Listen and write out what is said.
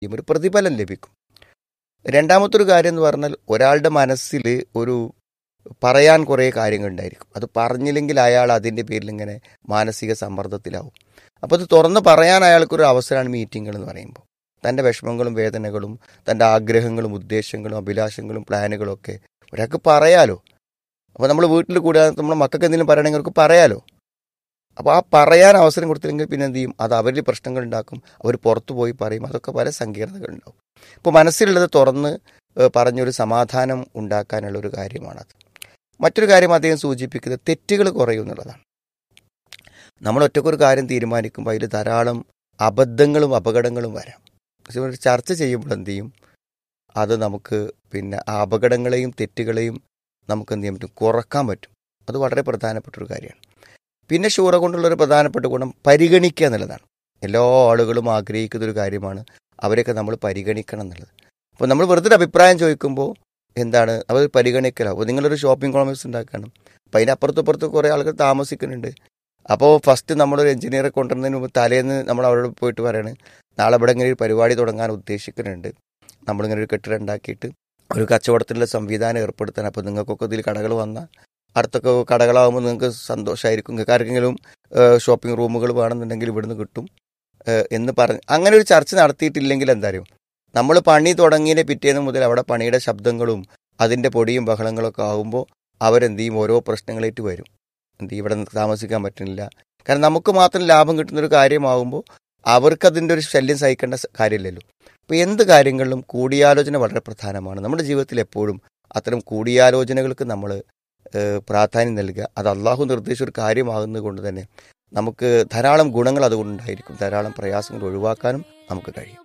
ചെയ്യും ഒരു പ്രതിഫലം ലഭിക്കും രണ്ടാമത്തൊരു കാര്യം എന്ന് പറഞ്ഞാൽ ഒരാളുടെ മനസ്സിൽ ഒരു പറയാൻ കുറേ കാര്യങ്ങളുണ്ടായിരിക്കും അത് പറഞ്ഞില്ലെങ്കിൽ അയാൾ അതിൻ്റെ പേരിൽ ഇങ്ങനെ മാനസിക സമ്മർദ്ദത്തിലാവും അപ്പോൾ അത് തുറന്ന് പറയാൻ അയാൾക്കൊരു അവസരമാണ് മീറ്റിങ്ങുകൾ എന്ന് പറയുമ്പോൾ തൻ്റെ വിഷമങ്ങളും വേദനകളും തൻ്റെ ആഗ്രഹങ്ങളും ഉദ്ദേശങ്ങളും അഭിലാഷങ്ങളും പ്ലാനുകളും ഒക്കെ ഒരാൾക്ക് പറയാലോ അപ്പോൾ നമ്മൾ വീട്ടിൽ കൂടാതെ നമ്മുടെ മക്കൾക്ക് എന്തെങ്കിലും പറയണമെങ്കിൽ അവർക്ക് പറയാലോ അപ്പോൾ ആ പറയാൻ അവസരം കൊടുത്തില്ലെങ്കിൽ പിന്നെ എന്ത് ചെയ്യും അത് അവരിൽ പ്രശ്നങ്ങൾ ഉണ്ടാക്കും അവർ പുറത്തു പോയി പറയും അതൊക്കെ പല സങ്കീർണതകൾ ഉണ്ടാവും ഇപ്പോൾ മനസ്സിലുള്ളത് തുറന്ന് ഏഹ്, പറഞ്ഞൊരു സമാധാനം ഉണ്ടാക്കാനുള്ള ഒരു കാര്യമാണത് മറ്റൊരു കാര്യം അദ്ദേഹം സൂചിപ്പിക്കുന്നത് തെറ്റുകൾ കുറയും എന്നുള്ളതാണ് നമ്മൾ ഒറ്റക്കൊരു കാര്യം തീരുമാനിക്കുമ്പോൾ അതിൽ ധാരാളം അബദ്ധങ്ങളും അപകടങ്ങളും വരാം പക്ഷെ ഒരു ചർച്ച ചെയ്യുമ്പോൾ എന്ത് ചെയ്യും അത് നമുക്ക് പിന്നെ ആ അപകടങ്ങളെയും തെറ്റുകളെയും നമുക്ക് എന്ത് ചെയ്യാൻ പറ്റും കുറക്കാൻ പറ്റും അത് വളരെ പ്രധാനപ്പെട്ട ഒരു കാര്യമാണ് പിന്നെ ഷൂറ കൊണ്ടുള്ള ഒരു പ്രധാനപ്പെട്ട ഗുണം പരിഗണിക്കുക എന്നുള്ളതാണ് എല്ലാ ആളുകളും ആഗ്രഹിക്കുന്ന ഒരു കാര്യമാണ് അവരെയൊക്കെ നമ്മൾ പരിഗണിക്കണം എന്നുള്ളത് അപ്പോൾ നമ്മൾ വെറുതെ ഒരു അഭിപ്രായം ചോദിക്കുമ്പോൾ എന്താണ് അവർ പരിഗണിക്കലോ അപ്പോൾ നിങ്ങളൊരു ഷോപ്പിംഗ് കോംപ്ലക്സ് ഉണ്ടാക്കണം അപ്പോൾ അതിൻ്റെ അപ്പുറത്തും ഇപ്പുറത്തും കുറേ ആളുകൾ താമസിക്കുന്നുണ്ട് അപ്പോൾ ഫസ്റ്റ് നമ്മളൊരു എഞ്ചിനീയറെ കൊണ്ടുവരുന്നതിന് മുമ്പ് തലേന്ന് നമ്മൾ അവരോട് പോയിട്ട് പറയണം നാളെ ഇവിടെ ഇങ്ങനെ ഒരു പരിപാടി തുടങ്ങാൻ ഉദ്ദേശിക്കുന്നുണ്ട് നമ്മളിങ്ങനെ ഒരു കെട്ടിടം ഉണ്ടാക്കിയിട്ട് ഒരു കച്ചവടത്തിനുള്ള സംവിധാനം ഏർപ്പെടുത്താൻ അപ്പോൾ നിങ്ങൾക്കൊക്കെ ഇതിൽ കടകൾ വന്നാൽ അടുത്തൊക്കെ കടകളാകുമ്പോൾ നിങ്ങൾക്ക് സന്തോഷമായിരിക്കും നിങ്ങൾക്ക് ആർക്കെങ്കിലും ഷോപ്പിംഗ് റൂമുകൾ വേണമെന്നുണ്ടെങ്കിൽ ഇവിടുന്ന് കിട്ടും ഏഹ് എന്ന് പറഞ്ഞ് അങ്ങനെ ഒരു ചർച്ച നടത്തിയിട്ടില്ലെങ്കിൽ എന്തായാലും നമ്മൾ പണി തുടങ്ങിയതിനെ പിറ്റേന്ന് മുതൽ അവിടെ പണിയുടെ ശബ്ദങ്ങളും അതിൻ്റെ പൊടിയും ബഹളങ്ങളൊക്കെ ആകുമ്പോൾ അവരെന്ത് ചെയ്യും ഓരോ പ്രശ്നങ്ങളായിട്ട് വരും എന്ത് ചെയ്യും ഇവിടെ താമസിക്കാൻ പറ്റുന്നില്ല കാരണം നമുക്ക് മാത്രം ലാഭം കിട്ടുന്ന ഒരു കാര്യമാകുമ്പോൾ അവർക്ക് അതിൻ്റെ ഒരു ശല്യം സഹിക്കേണ്ട സ- കാര്യമില്ലല്ലോ അപ്പോൾ എന്ത് കാര്യങ്ങളിലും കൂടിയാലോചന വളരെ പ്രധാനമാണ് നമ്മുടെ ജീവിതത്തിൽ എപ്പോഴും അത്തരം കൂടിയാലോചനകൾക്ക് നമ്മൾ ഏഹ്, പ്രാധാന്യം നൽകുക അത് അള്ളാഹു നിർദ്ദേശിച്ച ഒരു കാര്യമാകുന്നത് കൊണ്ട് തന്നെ നമുക്ക് ധാരാളം ഗുണങ്ങൾ അതുകൊണ്ടുണ്ടായിരിക്കും ധാരാളം പ്രയാസങ്ങൾ ഒഴിവാക്കാനും നമുക്ക് കഴിയും